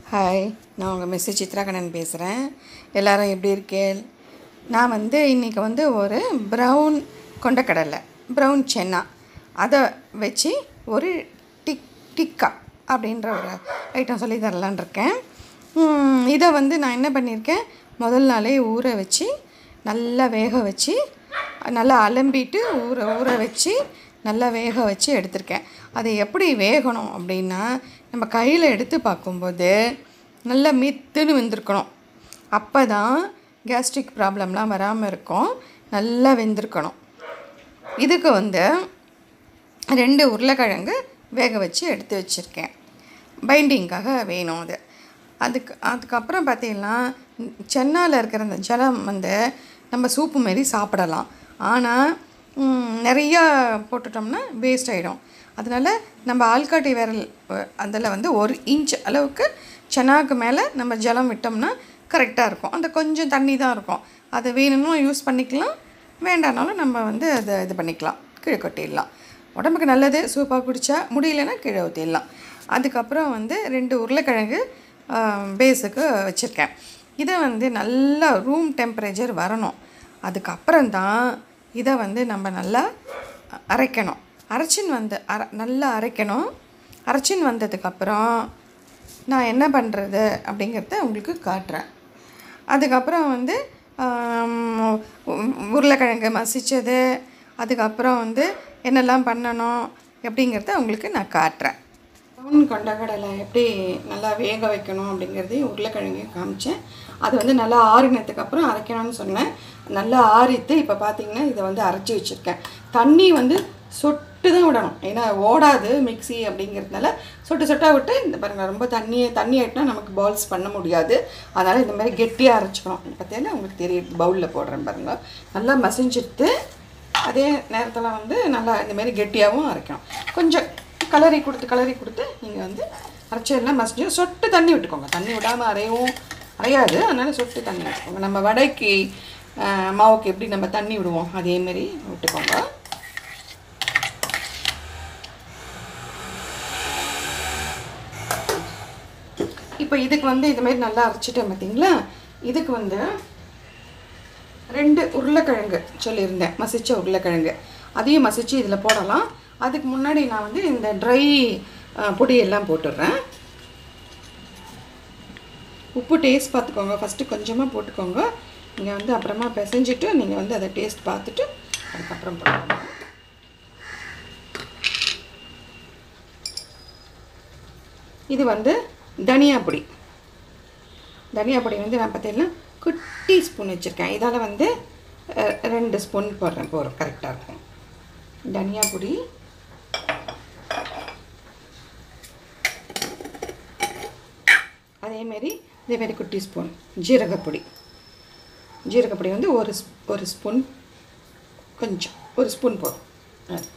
Hi நான் உங்கள் miss சித்ராகண்ணன் பேசுகிறேன் எல்லாரும் எப்படி இருக்கேள் நான் வந்து இன்றைக்கி வந்து ஒரு ப்ரௌன் கொண்டக்கடலை ப்ரௌன் சென்னா அதை வச்சு ஒரு டிக் டிக்கா அப்படின்ற ஒரு ஐட்டம் சொல்லி தரலான் இருக்கேன் உம், இதை வந்து நான் என்ன பண்ணியிருக்கேன் முதல் நாளே ஊற வச்சு நல்லா வேக வச்சு நல்லா அலம்பிட்டு ஊற ஊற வச்சு நல்லா வேக வச்சு எடுத்திருக்கேன் அது எப்படி வேகணும் அப்படின்னா நம்ம கையில் எடுத்து பார்க்கும்போது நல்லா மித்துன்னு வெந்திருக்கணும் அப்போ தான் கேஸ்ட்ரிக் ப்ராப்ளம்லாம் வராமல் இருக்கும் நல்லா வெந்திருக்கணும் இதுக்கு வந்து ரெண்டு உருளைக்கிழங்கு வேக வச்சு எடுத்து வச்சுருக்கேன் பைண்டிங்காக வேணும் அது அதுக்கு அதுக்கப்புறம் பார்த்தீங்கன்னா சென்னையில் இருக்கிற அந்த ஜலம் வந்து நம்ம சூப்பு மாரி சாப்பிடலாம் ஆனால் நிறையா போட்டுட்டோம்னா வேஸ்ட் ஆகிடும் அதனால நம்ம ஆள்காட்டி விரல் அதில் வந்து ஒரு இன்ச் அளவுக்கு சென்னாக்கு மேலே நம்ம ஜலம் விட்டோம்னா கரெக்டாக இருக்கும் அந்த கொஞ்சம் தண்ணி தான் இருக்கும் அதை வேணும்னா யூஸ் பண்ணிக்கலாம் வேண்டானாலும் நம்ம வந்து அதை இது பண்ணிக்கலாம் கீழே கொட்டிடலாம் உடம்புக்கு நல்லது சூப்பாக குடித்தா முடியலன்னா கீழே ஊற்றிடலாம் அதுக்கப்புறம் வந்து ரெண்டு உருளைக்கிழங்கு பேஸுக்கு வச்சுருக்கேன் இதை வந்து நல்லா ரூம் டெம்பரேச்சர் வரணும் அதுக்கப்புறம் தான் இதை வந்து நம்ம நல்லா அரைக்கணும் அரைச்சின்னு வந்து அர நல்லா அரைக்கணும் அரைச்சின்னு வந்ததுக்கப்புறம் நான் என்ன பண்ணுறது அப்படிங்கிறத உங்களுக்கு காட்டுறேன் அதுக்கப்புறம் வந்து ஆம், உ- உருளைக்கிழங்கு மசித்தது அதுக்கப்புறம் வந்து என்னெல்லாம் பண்ணணும் அப்படிங்கிறத உங்களுக்கு நான் காட்டுறேன் பவுன் கொண்டக்கடலை எப்படி நல்லா வேக வைக்கணும் அப்படிங்கிறதையும் உருளைக்கிழங்கையும் காமிச்சேன் அது வந்து நல்லா ஆறினதுக்கு அப்புறம் அரைக்கணும்னு சொன்னேன் நல்லா ஆறித்து இப்போ பார்த்தீங்கன்னா இதை வந்து அரைச்சி வச்சுருக்கேன் தண்ணி வந்து சொட்டு தான் விடணும் ஏன்னா ஓடாது மிக்ஸி அப்படிங்கிறதுனால சொட்டு சொட்டாக விட்டு இந்த பாருங்கள் ரொம்ப தண்ணி தண்ணி ஆகிட்டுனா நமக்கு பால்ஸ் பண்ண முடியாது அதனால் இந்த மாதிரி கெட்டியாக அரைச்சிக்கணும் பார்த்தீங்கன்னா உங்களுக்கு தெரியுது பவுலில் போடுறேன் பாருங்கள் நல்லா மசிஞ்சிட்டு அதே நேரத்தில் வந்து நல்லா இந்த மாதிரி கெட்டியாகவும் அரைக்கணும் கொஞ்சம் கலரி கொடுத்து கலரி கொடுத்து நீங்கள் வந்து அரைச்செல்லாம் மசிஞ்சு சொட்டு தண்ணி விட்டுக்கோங்க தண்ணி விடாமல் அரையவும் அரையாது அதனால் சொட்டு தண்ணி விட்டுக்கோங்க நம்ம வடைக்கு ஆஹ், மாவுக்கு எப்படி நம்ம தண்ணி விடுவோம் அதேமாரி விட்டுக்கோங்க இப்போ இதுக்கு வந்து இது மாதிரி நல்லா அரைச்சிட்டேன் பார்த்தீங்களா இதுக்கு வந்து ரெண்டு உருளைக்கிழங்கு சொல்லியிருந்தேன் மசிச்ச உருளைக்கிழங்கு அதையும் மசிச்சு இதில் போடலாம் அதுக்கு முன்னாடி நான் வந்து இந்த ட்ரை பொடியெல்லாம் போட்டுடுறேன் உப்பு டேஸ்ட் பார்த்துக்கோங்க ஃபஸ்ட்டு கொஞ்சமாக போட்டுக்கோங்க நீங்கள் வந்து அப்புறமா பிசைஞ்சிட்டு நீங்கள் வந்து அதை டேஸ்ட் பார்த்துட்டு அதுக்கப்புறம் போட்டுக்கோங்க இது வந்து தனியா பொடி தனியா பொடி வந்து நான் பார்த்தீங்கன்னா குட்டி ஸ்பூன் வச்சுருக்கேன் இதால் வந்து அஹ், ரெண்டு ஸ்பூன் போடுறேன் போகிறோம் கரெக்டாக இருக்கும் தனியா பொடி அதேமாரி இதேமாரி குட்டி ஸ்பூன் ஜீரகப்பொடி ஜீரகப்பொடி வந்து ஒரு ஸ்- ஒரு ஸ்பூன் கொஞ்சம் ஒரு ஸ்பூன் போதும் அது.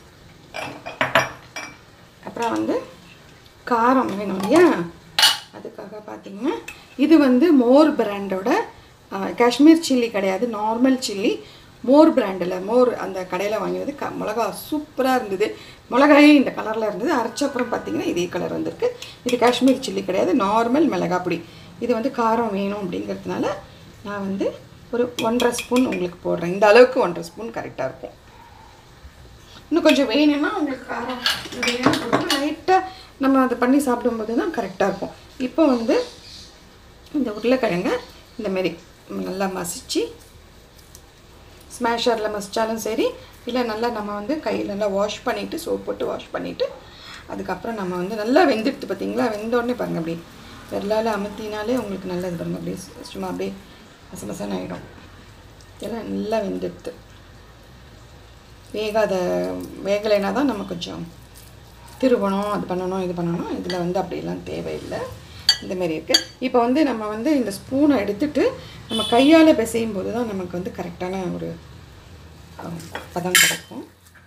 அப்புறம் வந்து காரம் வேணும் இல்லையா அதுக்காக பார்த்தீங்கன்னா இது வந்து மோர் பிராண்டோட காஷ்மீர் சில்லி கிடையாது நார்மல் சில்லி மோர் பிராண்டில் மோர் அந்த கடையில் வாங்கினது க மிளகா சூப்பராக இருந்தது மிளகாயே இந்த கலரில் இருந்தது அரைச்ச அப்புறம் பார்த்தீங்கன்னா இதே கலர் வந்திருக்கு இது காஷ்மீர் சில்லி கிடையாது நார்மல் மிளகா பொடி இது வந்து காரம் வேணும் அப்படிங்கிறதுனால நான் வந்து ஒரு ஒன்றரை ஸ்பூன் உங்களுக்கு போடுறேன் இந்த அளவுக்கு ஒன்றரை ஸ்பூன் கரெக்டாக இருக்கும் இன்னும் கொஞ்சம் வேணும்னா உங்களுக்கு காரம் வேணும் லைட்டாக நம்ம அதை பண்ணி சாப்பிடும்போது தான் கரெக்டாக இருக்கும் இப்போ வந்து இந்த உருளைக்கிழங்க இந்த மாதிரி நல்லா மசிச்சு ஸ்மேஷரில் மசித்தாலும் சரி இல்லை நல்லா நம்ம வந்து கையில் நல்லா வாஷ் பண்ணிவிட்டு சோப் போட்டு வாஷ் பண்ணிவிட்டு அதுக்கப்புறம் நம்ம வந்து நல்லா வெந்துடுத்து பார்த்தீங்களா வெந்தோடனே பாருங்கள் அப்படி விரலால் அமுத்தினாலே உங்களுக்கு நல்லது பாருங்கள் அப்படியே சும்மா அப்படியே மசமசன்னு ஆகிடும் இதெல்லாம் நல்லா வெந்துடுத்து வேகாத வேகலைனா தான் நம்ம கொஞ்சம் திருவணும் அது பண்ணணும் இது பண்ணணும் இதில் வந்து அப்படியெல்லாம் தேவையில்லை இந்த மாதிரி இருக்குது இப்போ வந்து நம்ம வந்து இந்த ஸ்பூனை எடுத்துட்டு நம்ம கையால் பிசையும் போது தான் நமக்கு வந்து கரெக்டான ஒரு அஹ், பதம் கிடைக்கும்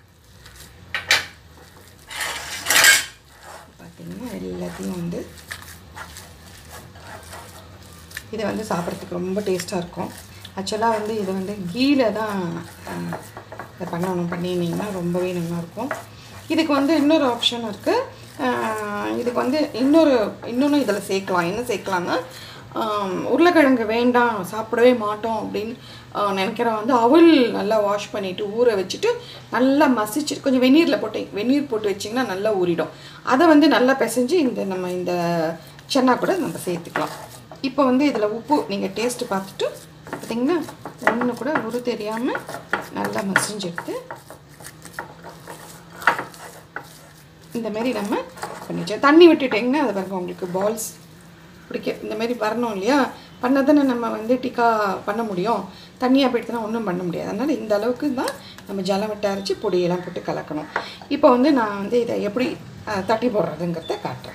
பார்த்தீங்கன்னா எல்லாத்தையும் வந்து இது வந்து சாப்பிட்றதுக்கு ரொம்ப டேஸ்ட்டாக இருக்கும் ஆக்சுவலாக வந்து இது வந்து கீல தான் அஹ், இதை பண்ணணும் பண்ணியிருந்தீங்கன்னா ரொம்பவே நல்லா இருக்கும் இதுக்கு வந்து இன்னொரு ஆப்ஷன் இருக்குது ஆஹ் இதுக்கு வந்து இன்னொரு இன்னொன்று இதில் சேர்க்கலாம் என்ன சேர்க்கலாம்னா ஆம், உருளைக்கிழங்கு வேண்டாம் சாப்பிடவே மாட்டோம் அப்படின்னு ஆஹ், நினைக்கிறவங்க வந்து அவல் நல்லா வாஷ் பண்ணிவிட்டு ஊற வச்சுட்டு நல்லா மசிச்சுட்டு கொஞ்சம் வெந்நீரில் போட்டு வெந்நீர் போட்டு வச்சிங்கன்னா நல்லா ஊறிடும் அதை வந்து நல்லா பிசைஞ்சு இந்த நம்ம இந்த சென்னா கூட நம்ம சேர்த்துக்கலாம் இப்போ வந்து இதில் உப்பு நீங்கள் டேஸ்ட்டு பார்த்துட்டு பார்த்தீங்கன்னா ஒன்று கூட உரு தெரியாமல் நல்லா மசிஞ்சு எடுத்து இந்த மாதிரி நம்ம பண்ணிச்சோம் தண்ணி விட்டுட்டிங்கன்னா அது பாருங்க உங்களுக்கு பால்ஸ் பிடிக்க இந்த மாதிரி வரணும் இல்லையா பண்ண தானே நம்ம வந்து டிக்கா பண்ண முடியும் தண்ணியாக போயிட்டுனா ஒன்றும் பண்ண முடியாது அதனால் இந்த அளவுக்கு தான் நம்ம ஜலம் விட்டு அரைச்சி பொடியெல்லாம் போட்டு கலக்கணும் இப்போ வந்து நான் வந்து இதை எப்படி அஹ், தட்டி போடுறதுங்கிறத காட்டுறேன்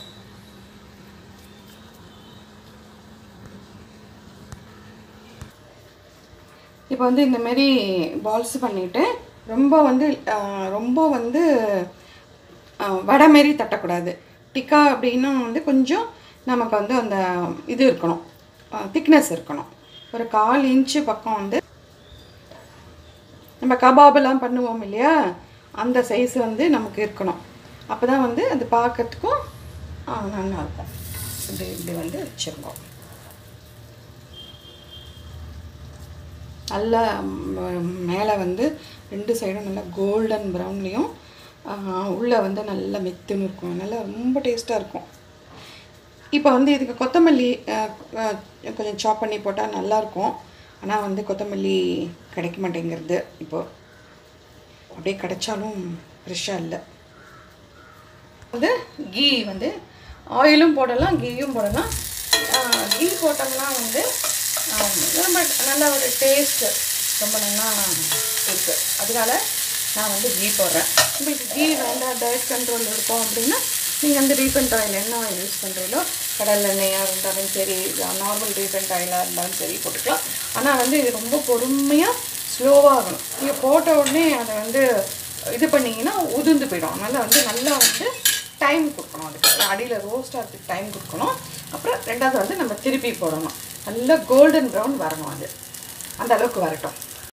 இப்போ வந்து இந்த மாதிரி பால்ஸ் பண்ணிவிட்டு ரொம்ப வந்து அஹ், ரொம்ப வந்து அஹ், வடை மாரி தட்டக்கூடாது டிக்கா அப்படின்னா வந்து கொஞ்சம் நமக்கு வந்து அந்த இது இருக்கணும் திக்னஸ் இருக்கணும் ஒரு கால் இன்ச்சு பக்கம் வந்து நம்ம கபாபெல்லாம் பண்ணுவோம் இல்லையா அந்த சைஸ் வந்து நமக்கு இருக்கணும் அப்போ தான் வந்து அது பார்க்கறதுக்கும் ஆ, நல்லா இருக்கும் இப்படி இப்படி வந்து வச்சுருந்தோம் நல்லா மேலே வந்து ரெண்டு சைடும் நல்லா கோல்டன் ப்ரௌன்லேயும் உள்ளே வந்து நல்லா மெத்துன்னு இருக்கும் நல்லா ரொம்ப டேஸ்ட்டாக இருக்கும் இப்போ வந்து இதுக்கு கொத்தமல்லி அஹ், அஹ், கொஞ்சம் சாப் பண்ணி போட்டால் நல்லாயிருக்கும் ஆனால் வந்து கொத்தமல்லி கிடைக்க மாட்டேங்கிறது இப்போது அப்படியே கிடைச்சாலும் ஃப்ரெஷ்ஷாக இல்லை வந்து கீ வந்து ஆயிலும் போடலாம் கீயும் போடலாம் ஆஹ் கீ போட்டோம்னா வந்து ஆஹ் ரொம்ப நல்ல ஒரு டேஸ்ட்டு ரொம்ப நல்லா இருக்குது அதனால நான் வந்து கீ போடுறேன் உங்களுக்கு கீ வேண்டாம் டயட் கண்ட்ரோல் இருக்கும் அப்படின்னா நீங்கள் வந்து ரீஃபண்ட் ஆயில் என்ன ஆயில் யூஸ் பண்ணுறீங்களோ கடல் எண்ணெயாக இருந்தாலும் சரி நார்மல் ரீஃபண்ட் ஆயிலாக இருந்தாலும் சரி போட்டுக்கலாம் ஆனால் வந்து இது ரொம்ப பொறுமையாக ஸ்லோவாகணும் நீங்கள் போட்ட உடனே அதை வந்து இது பண்ணிங்கன்னா உதிர்ந்து போயிடும் அதனால் வந்து நல்லா வந்து டைம் கொடுக்கணும் அதுக்கு அடியில் ரோஸ்ட் ஆகிறதுக்கு டைம் கொடுக்கணும் அப்புறம் ரெண்டாவது வந்து நம்ம திருப்பி போடணும் நல்லா கோல்டன் ப்ரௌன் வரணும் அது அந்த அளவுக்கு வரட்டும்